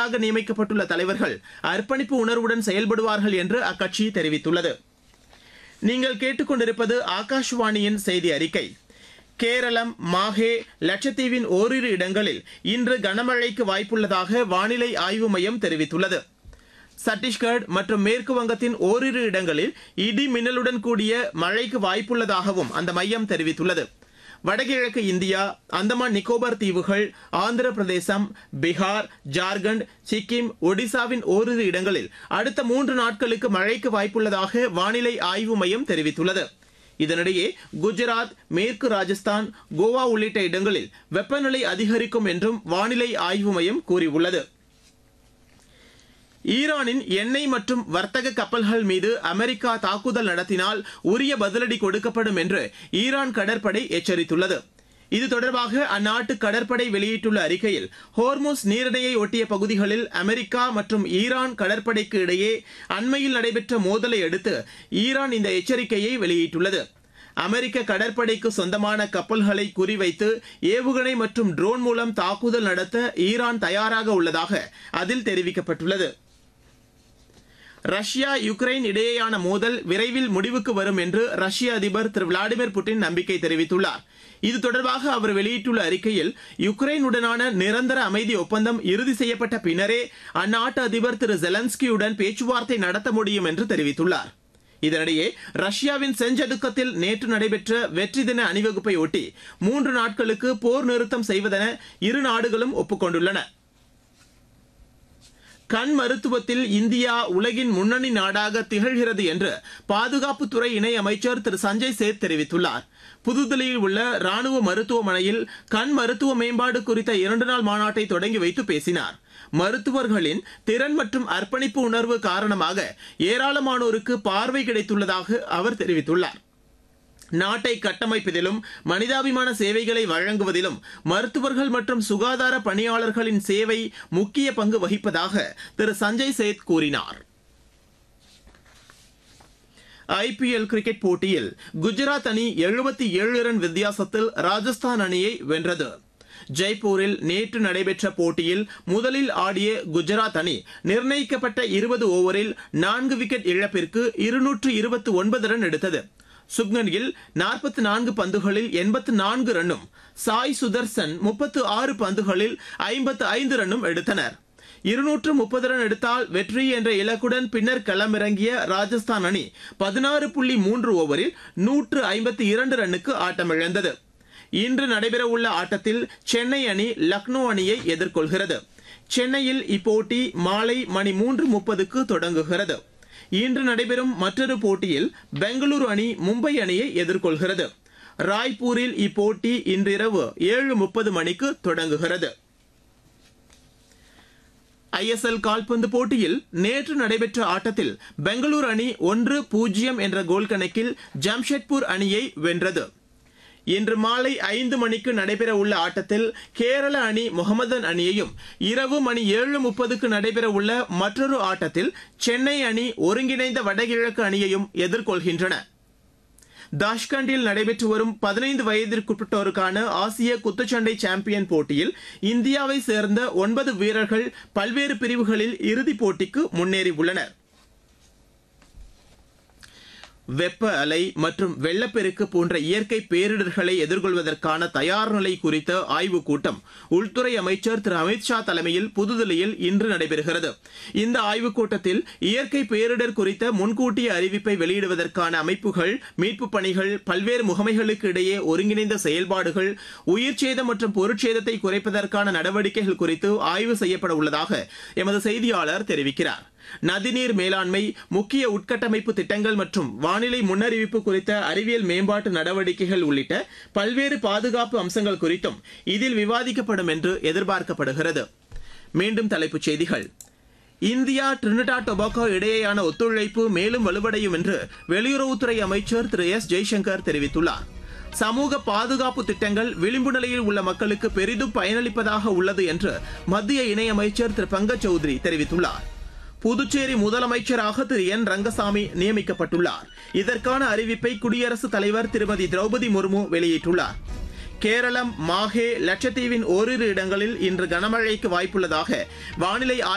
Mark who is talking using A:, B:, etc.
A: புதிதாக நியமிக்கப்பட்டுள்ள தலைவர்கள் அர்ப்பணிப்பு உணர்வுடன் செயல்படுவார்கள் என்று அக்கட்சி தெரிவித்துள்ளது நீங்கள் கேட்டுக்கொண்டிருப்பது ஆகாஷ்வாணியின் செய்தி அறிக்கை கேரளம் மாஹே லட்சத்தீவின் ஓரிரு இடங்களில் இன்று கனமழைக்கு வாய்ப்புள்ளதாக வானிலை ஆய்வு மையம் தெரிவித்துள்ளது சத்தீஸ்கர் மற்றும் மேற்கு வங்கத்தின் ஓரிரு இடங்களில் இடி மின்னலுடன் கூடிய மழைக்கு வாய்ப்புள்ளதாகவும் அந்த மையம் தெரிவித்துள்ளது வடகிழக்கு இந்தியா அந்தமான் நிக்கோபார் தீவுகள் ஆந்திர பிரதேசம் பீகார் ஜார்க்கண்ட் சிக்கிம் ஒடிசாவின் ஓரிரு இடங்களில் அடுத்த மூன்று நாட்களுக்கு மழைக்கு வாய்ப்புள்ளதாக வானிலை ஆய்வு மையம் தெரிவித்துள்ளது இதனிடையே குஜராத் மேற்கு ராஜஸ்தான் கோவா உள்ளிட்ட இடங்களில் வெப்பநிலை அதிகரிக்கும் என்றும் வானிலை ஆய்வு மையம் கூறியுள்ளது ஈரானின் எண்ணெய் மற்றும் வர்த்தக கப்பல்கள் மீது அமெரிக்கா தாக்குதல் நடத்தினால் உரிய பதிலடி கொடுக்கப்படும் என்று ஈரான் கடற்படை எச்சரித்துள்ளது இது தொடர்பாக அந்நாட்டு கடற்படை வெளியிட்டுள்ள அறிக்கையில் ஹோர்முஸ் நீரிணையை ஒட்டிய பகுதிகளில் அமெரிக்கா மற்றும் ஈரான் கடற்படைக்கு இடையே அண்மையில் நடைபெற்ற மோதலை அடுத்து ஈரான் இந்த எச்சரிக்கையை வெளியிட்டுள்ளது அமெரிக்க கடற்படைக்கு சொந்தமான கப்பல்களை குறிவைத்து ஏவுகணை மற்றும் ட்ரோன் மூலம் தாக்குதல் நடத்த ஈரான் தயாராக உள்ளதாக அதில் தெரிவிக்கப்பட்டுள்ளது ரஷ்யா யுக்ரைன் இடையேயான மோதல் விரைவில் முடிவுக்கு வரும் என்று ரஷ்ய அதிபர் திரு விளாடிமிர் புட்டின் நம்பிக்கை தெரிவித்துள்ளார் இது தொடர்பாக அவர் வெளியிட்டுள்ள அறிக்கையில் யுக்ரைனுடனான நிரந்தர அமைதி ஒப்பந்தம் இறுதி செய்யப்பட்ட பின்னரே அந்நாட்டு அதிபர் திரு ஜெலன்ஸ்கியுடன் பேச்சுவார்த்தை நடத்த முடியும் என்று தெரிவித்துள்ளார் இதனிடையே ரஷ்யாவின் செஞ்சதுக்கத்தில் நேற்று நடைபெற்ற வெற்றி தின அணிவகுப்பை ஒட்டி மூன்று நாட்களுக்கு போர் நிறுத்தம் செய்வதென இரு நாடுகளும் ஒப்புக்கொண்டுள்ளன கண் மருத்துவத்தில் இந்தியா உலகின் முன்னணி நாடாக திகழ்கிறது என்று பாதுகாப்புத்துறை இணை அமைச்சர் திரு சஞ்சய் சேத் தெரிவித்துள்ளார் புதுதில்லியில் உள்ள ராணுவ மருத்துவமனையில் கண் மருத்துவ மேம்பாடு குறித்த இரண்டு நாள் மாநாட்டை தொடங்கி வைத்து பேசினார் மருத்துவர்களின் திறன் மற்றும் அர்ப்பணிப்பு உணர்வு காரணமாக ஏராளமானோருக்கு பார்வை கிடைத்துள்ளதாக அவர் தெரிவித்துள்ளார் நாட்டை கட்டமைப்பதிலும் மனிதாபிமான சேவைகளை வழங்குவதிலும் மருத்துவர்கள் மற்றும் சுகாதார பணியாளர்களின் சேவை முக்கிய பங்கு வகிப்பதாக திரு சஞ்சய் சேத் கூறினார் ஐபிஎல் கிரிக்கெட் போட்டியில் குஜராத் அணி எழுபத்தி ஏழு ரன் வித்தியாசத்தில் ராஜஸ்தான் அணியை வென்றது ஜெய்ப்பூரில் நேற்று நடைபெற்ற போட்டியில் முதலில் ஆடிய குஜராத் அணி நிர்ணயிக்கப்பட்ட இருபது ஓவரில் நான்கு விக்கெட் இழப்பிற்கு இருநூற்று இருபத்தி ஒன்பது ரன் எடுத்தது சுக்மன் கில் நாற்பத்தி நான்கு பந்துகளில் எண்பத்து நான்கு ரன்னும் சாய் சுதர்சன் முப்பத்து ஆறு பந்துகளில் ஐம்பத்து ஐந்து ரன்னும் எடுத்தனர் இருநூற்று முப்பது ரன் எடுத்தால் வெற்றி என்ற இலக்குடன் பின்னர் களமிறங்கிய ராஜஸ்தான் அணி பதினாறு புள்ளி மூன்று ஓவரில் நூற்று ஐம்பத்தி இரண்டு ரன்னுக்கு ஆட்டமிழந்தது இன்று நடைபெறவுள்ள ஆட்டத்தில் சென்னை அணி லக்னோ அணியை எதிர்கொள்கிறது சென்னையில் இப்போட்டி மாலை மணி மூன்று முப்பதுக்கு தொடங்குகிறது இன்று நடைபெறும் மற்றொரு போட்டியில் பெங்களூரு அணி மும்பை அணியை எதிர்கொள்கிறது ராய்ப்பூரில் இப்போட்டி இன்றிரவு ஏழு முப்பது மணிக்கு தொடங்குகிறது ஐஎஸ்எல் கால்பந்து போட்டியில் நேற்று நடைபெற்ற ஆட்டத்தில் பெங்களூரு அணி ஒன்று பூஜ்ஜியம் என்ற கோல் கணக்கில் ஜம்ஷெட்பூர் அணியை வென்றது இன்று மாலை ஐந்து மணிக்கு நடைபெற உள்ள ஆட்டத்தில் கேரள அணி முகமதன் அணியையும் இரவு மணி ஏழு முப்பதுக்கு நடைபெற உள்ள மற்றொரு ஆட்டத்தில் சென்னை அணி ஒருங்கிணைந்த வடகிழக்கு அணியையும் எதிர்கொள்கின்றன தாஷ்கண்டில் நடைபெற்று வரும் பதினைந்து வயதிற்குட்பட்டோருக்கான ஆசிய குத்துச்சண்டை சாம்பியன் போட்டியில் இந்தியாவை சேர்ந்த ஒன்பது வீரர்கள் பல்வேறு பிரிவுகளில் இறுதிப் போட்டிக்கு முன்னேறியுள்ளனர் வெப்ப அலை மற்றும் வெள்ளப்பெருக்கு போன்ற இயற்கை பேரிடர்களை எதிர்கொள்வதற்கான தயார் நிலை குறித்த ஆய்வுக் கூட்டம் உள்துறை அமைச்சர் திரு அமித்ஷா தலைமையில் புதுதில்லியில் இன்று நடைபெறுகிறது இந்த ஆய்வுக் கூட்டத்தில் இயற்கை பேரிடர் குறித்த முன்கூட்டிய அறிவிப்பை வெளியிடுவதற்கான அமைப்புகள் மீட்புப் பணிகள் பல்வேறு முகமைகளுக்கு இடையே ஒருங்கிணைந்த செயல்பாடுகள் உயிர்ச்சேதம் மற்றும் பொருட்சேதத்தை குறைப்பதற்கான நடவடிக்கைகள் குறித்து ஆய்வு செய்யப்பட உள்ளதாக எமது செய்தியாளர் தெரிவிக்கிறார் நதிநீர் மேலாண்மை முக்கிய உட்கட்டமைப்பு திட்டங்கள் மற்றும் வானிலை முன்னறிவிப்பு குறித்த அறிவியல் மேம்பாட்டு நடவடிக்கைகள் உள்ளிட்ட பல்வேறு பாதுகாப்பு அம்சங்கள் குறித்தும் இதில் விவாதிக்கப்படும் என்று எதிர்பார்க்கப்படுகிறது மீண்டும் தலைப்புச் செய்திகள் இந்தியா டிரினிடா டொபாக்கோ இடையேயான ஒத்துழைப்பு மேலும் வலுவடையும் என்று வெளியுறவுத்துறை அமைச்சர் திரு எஸ் ஜெய்சங்கர் தெரிவித்துள்ளார் சமூக பாதுகாப்பு திட்டங்கள் விளிம்பு நிலையில் உள்ள மக்களுக்கு பெரிதும் பயனளிப்பதாக உள்ளது என்று மத்திய இணையமைச்சர் திரு பங்கஜ் சௌத்ரி தெரிவித்துள்ளார் புதுச்சேரி முதலமைச்சராக திரு என் ரங்கசாமி நியமிக்கப்பட்டுள்ளார் இதற்கான அறிவிப்பை குடியரசுத் தலைவர் திருமதி திரௌபதி முர்மு வெளியிட்டுள்ளார் கேரளம் மாஹே லட்சத்தீவின் ஓரிரு இடங்களில் இன்று கனமழைக்கு வாய்ப்புள்ளதாக வானிலை